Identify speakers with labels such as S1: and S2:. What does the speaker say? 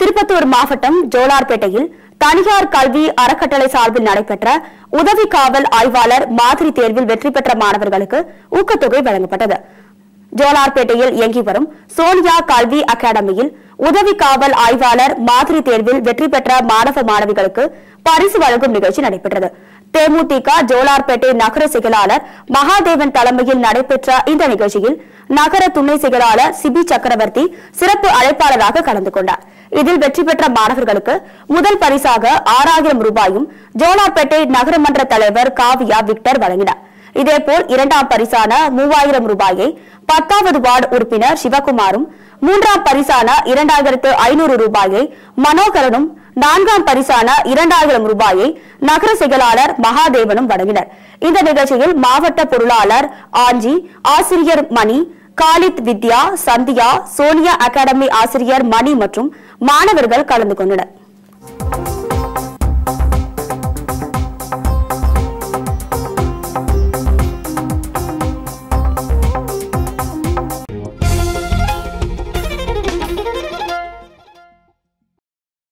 S1: திருப்பத்தூர் மாவட்டம் ஜோலார்பேட்டையில் தனியார் கல்வி அறக்கட்டளை சார்பில் நடைபெற்ற உதவி காவல் ஆய்வாளர் மாதிரி தேர்வில் வெற்றி பெற்ற மாணவர்களுக்கு ஊக்கத்தொகை வழங்கப்பட்டது ஜோலார்பேட்டையில் இயங்கி வரும் சோனியா கல்வி அகாடமியில் உதவி காவல் ஆய்வாளர் மாதிரி தேர்வில் வெற்றி பெற்ற மாணவ மாணவிகளுக்கு பரிசு வழங்கும் நிகழ்ச்சி நடைபெற்றது தேமுதிக ஜோலார்பேட்டை நகர செயலாளர் மகாதேவன் தலைமையில் நடைபெற்ற இந்த நிகழ்ச்சியில் நகர துணை செயலாளர் சிபி சக்கரவர்த்தி சிறப்பு அழைப்பாளராக கலந்து கொண்டார் இதில் வெற்றி பெற்ற மாணவர்களுக்கு முதல் பரிசாக ஆறாயிரம் ரூபாயும் ஜோலார்பேட்டை நகரமன்ற தலைவர் காவியா விக்டர் வழங்கினார் இதேபோல் இரண்டாம் பரிசான மூவாயிரம் ரூபாயை பத்தாவது வார்டு உறுப்பினர் சிவகுமாரும் மூன்றாம் பரிசான இரண்டாயிரத்து ஐநூறு ரூபாயை மனோகரனும் நான்காம் பரிசான இரண்டாயிரம் ரூபாயை நகர செயலாளர் மகாதேவனும் வழங்கினர் இந்த நிகழ்ச்சியில் மாவட்ட பொருளாளர் ஆஞ்சி ஆசிரியர் மணி காலித் வித்யா சந்தியா சோனியா அகாடமி ஆசிரியர் மணி மற்றும் மாணவர்கள் கலந்து கொண்டனர்